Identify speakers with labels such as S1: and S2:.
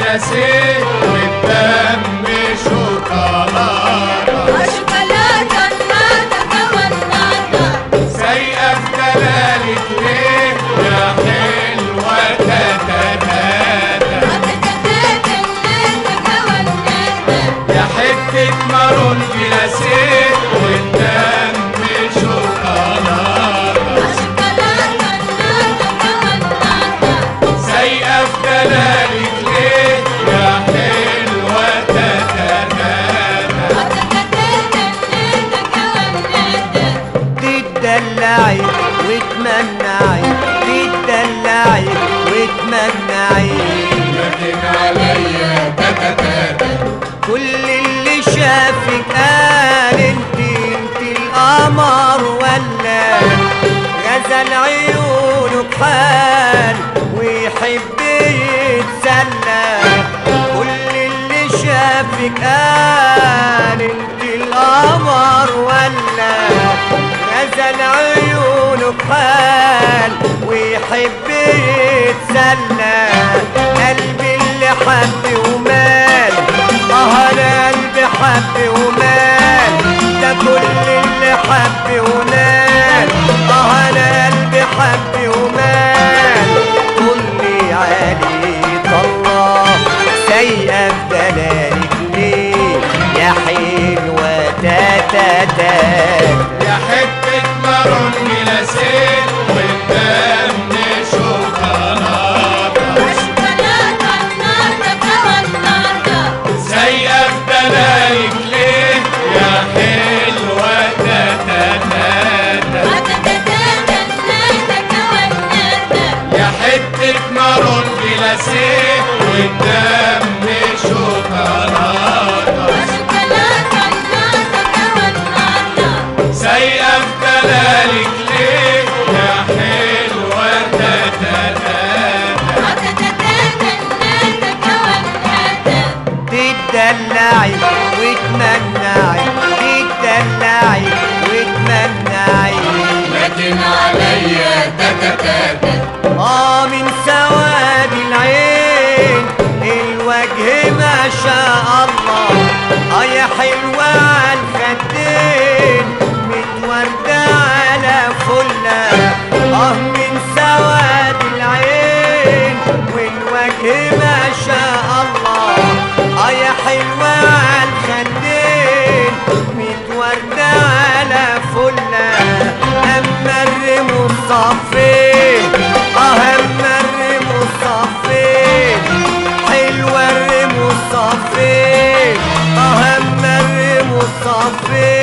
S1: جلاسين والدم شوكولاتة
S2: شوكولاتة الناتا والناتا
S1: سايقة في دلالك ليه يا حلوة تتنادى
S2: وتتتت الناتا والناتا
S1: يا حتة مارون جلاسين والدم شوكولاتة
S2: شوكولاتة الناتا والناتا
S1: سايقة في دلالك ليه يا حلوة تتنادى
S2: وتتتت الناتا والناتا
S3: تدلعي وتمنعي تدلعي وتمنعي
S1: لكن عليا تتتاتا
S3: كل اللي شافك قال انت انت القمر ولا غزل عيونك حال ويحب يتسلى كل اللي شافك قال انت القمر ولا غزل عيونك حال ويحب يتسلى قلبي اللي حب ومال اه انا قلبي حب ومال ده كل اللي حب ونال اه انا قلبي حب ومال كل علي الله سايقه في دلالك ليه يا حلوه تاتا تاتا
S1: يا حتة مارون جلاسين والدم شوكولاتة
S2: شوكولاتة الناتا والناتا
S1: سايقة في دلالك ليه يا حلوة تتنادى
S2: وتتتت الناتا والناتا
S1: يا حتة مارون جلاسين والدم شوكولاتة
S2: شوكولاتة الناتا والناتا
S1: سايقة في دلالك ليه يا حلوة تتنادى
S2: وتتتت الناتا والناتا
S3: تدلعي وتمنعي تدلعي وتمنعي
S1: لكن عليا تتتاتا
S3: اه من سواد العين الوجه ما شاء الله اه يا حلوة على الخدين متوردة على فلة اه من سواد العين والوجه ما شاء الله اه يا حلوة على الخدين متوردة على فلة أما الرموش صفين اه أما الرموش صفين حلوة الرموش صفين اه أما الرموش صفين